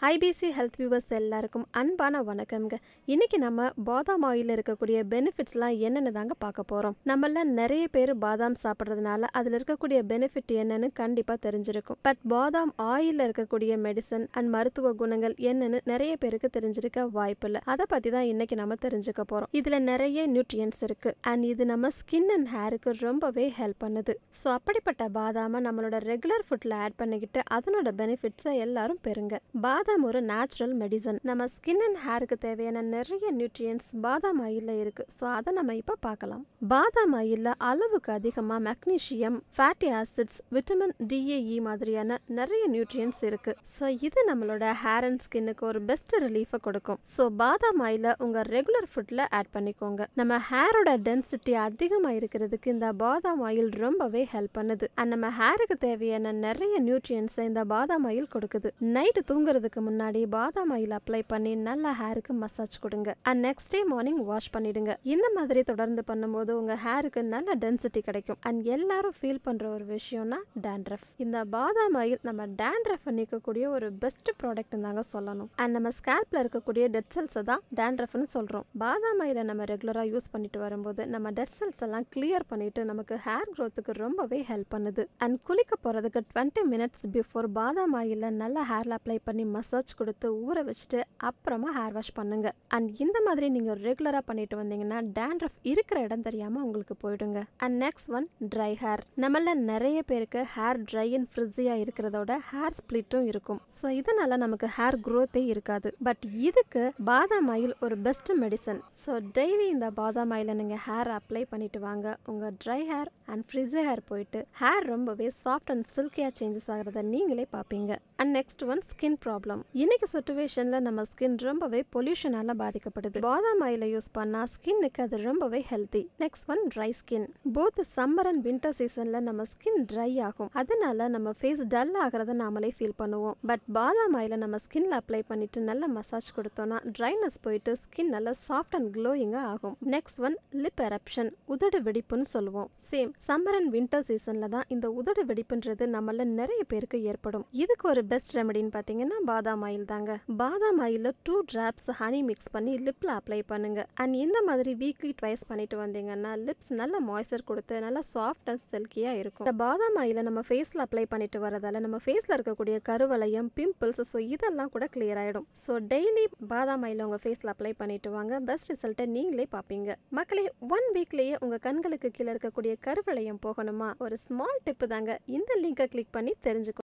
IBC health viewers எல்லாருக்கும் அன்பான வணக்கம்ங்க இன்னைக்கு நம்ம பாதாம் ஆயிலில் இருக்கக்கூடிய பெனிஃபிட்ஸ்லாம் என்னென்னு தாங்க பார்க்க போகிறோம் நம்மள நிறைய பேர் பாதாம் சாப்பிட்றதுனால அதில் இருக்கக்கூடிய பெனிஃபிட் என்னன்னு கண்டிப்பாக தெரிஞ்சிருக்கும் பட் பாதாம் ஆயிலில் இருக்கக்கூடிய மெடிசன் அண்ட் மருத்துவ குணங்கள் என்னன்னு நிறைய பேருக்கு தெரிஞ்சிருக்க வாய்ப்பில்லை அதை பற்றி தான் இன்னைக்கு நம்ம தெரிஞ்சுக்க போகிறோம் இதில் நிறைய நியூட்ரியன்ஸ் இருக்குது அண்ட் இது நம்ம ஸ்கின் அண்ட் ஹேருக்கு ரொம்பவே ஹெல்ப் பண்ணுது ஸோ அப்படிப்பட்ட பாதாமை நம்மளோட ரெகுலர் ஃபுட்டில் ஆட் பண்ணிக்கிட்டு அதனோட பெனிஃபிட்ஸை எல்லாரும் பெறுங்க பாதாம் ஒரு நேச்சுரல் மெடிசன் நம்ம ஸ்கின் அண்ட் ஹேருக்கு தேவையான நிறைய நியூட்ரியன்ஸ் பாதாம் ஆயிலில் இருக்கு ஸோ அதை நம்ம இப்போ பார்க்கலாம் பாதாம் ஆயிலில் அளவுக்கு அதிகமாக magnesium fatty acids vitamin D A E மாதிரியான நிறைய நியூட்ரியன்ஸ் இருக்கு ஸோ இது நம்மளோட ஹேர் அண்ட் ஸ்கின்னுக்கு ஒரு பெஸ்ட் ரிலீஃபை கொடுக்கும் ஸோ பாதாம் ஆயிலை உங்கள் ரெகுலர் ஃபுட்டில் ஆட் பண்ணிக்கோங்க நம்ம ஹேரோட டென்சிட்டி அதிகமாக இருக்கிறதுக்கு இந்த பாதாம் ஆயில் ரொம்பவே ஹெல்ப் பண்ணுது அண்ட் நம்ம ஹேருக்கு தேவையான நிறைய நியூட்ரியன்ஸை இந்த பாதாம் ஆயில் கொடுக்குது நைட்டு தூங்குறதுக்கு முன்னாடி பாதாம் ஆயில் அப்ளை பண்ணி நல்ல ஹேருக்கு மசாஜ் கொடுங்க and next day morning wash பண்ணிடுங்க இந்த மாதிரி தொடர்ந்து பண்ணும்போது உங்க ஹேருக்கு நல்ல டென்சிட்டி கிடைக்கும் அண்ட் எல்லாரும் ஃபீல் பண்ற ஒரு விஷயம்னா டேண்ட்ரஃப் இந்த பாதாம் ஆயில் நம்ம டேண்ட்ரஃப் நீக்கக்கூடிய ஒரு பெஸ்ட் ப்ராடக்ட் தாங்க சொல்லணும் அண்ட் நம்ம ஸ்கேல்ப்ல இருக்கக்கூடிய டெட் செல்ஸை தான் டேண்ட்ரஃப்னு சொல்றோம் பாதாம் ஆயிலை நம்ம ரெகுலரா யூஸ் பண்ணிட்டு வரும்போது நம்ம டெட் செல்ஸ் எல்லாம் கிளியர் பண்ணிட்டு நமக்கு ஹேர் க்ரோத்துக்கு ரொம்பவே ஹெல்ப் பண்ணுது அண்ட் குளிக்க போறதுக்கு டுவெண்ட்டி மினிட்ஸ் பிஃபோர் பாதாம் ஆயில நல்லா ஹேர்ல அப்ளை பண்ணி மசாஜ் கொடுத்து ஊற வச்சுட்டு அப்புறமா ஹேர் வாஷ் பண்ணுங்க அண்ட் இந்த மாதிரி நீங்க ரெகுலரா பண்ணிட்டு வந்தீங்கன்னா டேண்ட்ரஃப் இருக்கிற இடம் தெரியாம உங்களுக்கு போயிடுங்க and next one dry hair நம்மள நிறைய பேருக்கு ஹேர் ட்ரை அண்ட் ஃப்ரிஸியா இருக்கிறதோட ஹேர் ஸ்பிளிட்டும் இருக்கும் ஸோ இதனால நமக்கு ஹேர் க்ரோத்தே இருக்காது பட் இதுக்கு பாதாம் ஆயில் ஒரு பெஸ்ட் மெடிசன் ஸோ டெய்லி இந்த பாதாம் ஆயிலை நீங்க ஹேர் அப்ளை பண்ணிட்டு வாங்க உங்க dry hair and frizzy hair போயிட்டு ஹேர் ரொம்பவே சாஃப்ட் அண்ட் சில்கியா சேஞ்சஸ் ஆகிறத நீங்களே பார்ப்பீங்க and next one skin problem இன்னைக்கு சுச்சுவேஷன்ல நம்ம ஸ்கின் ரொம்பவே பொல்யூஷனால பாதிக்கப்படுது பாதாம் ஆயில யூஸ் பண்ணா ஸ்கின்னுக்கு அது ரொம்பவே healthy next one dry skin both summer and winter சீசன்ல நம்ம ஸ்கின் ட்ரை ஆகும் அதனால நம்ம ஃபேஸ் டல் ஆகிறத நாமளே ஃபீல் பண்ணுவோம் பட் பாதாம் ஆயில நம்ம ஸ்கின்ல அப்ளை பண்ணிட்டு நல்ல மசாஜ் கொடுத்தோம்னா ட்ரைனஸ் போயிட்டு ஸ்கின் நல்லா சாஃப்ட் அண்ட் க்ளோயிங்கா ஆகும் நெக்ஸ்ட் ஒன் லிப் எரப்ஷன் உதடு வெடிப்புன்னு சொல்லுவோம் சேம் சம்மர் அண்ட் வின்டர் சீசன்ல தான் இந்த உதடு வெடிப்புன்றது நம்மள நிறைய பேருக்கு ஏற்படும் இதுக்கு ஒரு பெஸ்ட் ரெமடின்னு பார்த்தீங்கன்னா பாதாம் ஆயில் தாங்க பாதாம் ஆயில டூ டிராப்ஸ் ஹனி மிக்ஸ் பண்ணி லிப்ல அப்ளை பண்ணுங்க அண்ட் இந்த மாதிரி வீக்லி ட்வைஸ் பண்ணிட்டு வந்தீங்கன்னா லிப்ஸ் நல்ல மாய்ஸ்சர் கொடுத்து நல்லா சாஃப்ட் அண்ட் சில்கியா இருக்கும் இந்த பாதாம் ஆயில நம்ம ஃபேஸ்ல அப்ளை பண்ணிட்டு வரதால நம்ம ஃபேஸ்ல இருக்கக்கூடிய கருவளையம் பிம்பிள்ஸ் ஸோ இதெல்லாம் கூட கிளியர் ஆயிடும் ஸோ டெய்லி பாதாம் ஆயில உங்க ஃபேஸ்ல அப்ளை பண்ணிட்டு வாங்க பெஸ்ட் ரிசல்ட்டை நீங்களே பார்ப்பீங்க மக்களே ஒன் வீக்லயே உங்க கண்களுக்கு கீழே இருக்கக்கூடிய கருவளையம் போகணுமா ஒரு ஸ்மால் டிப்பு தாங்க இந்த லிங்கை கிளிக் பண்ணி தெரிஞ்சுக்கோ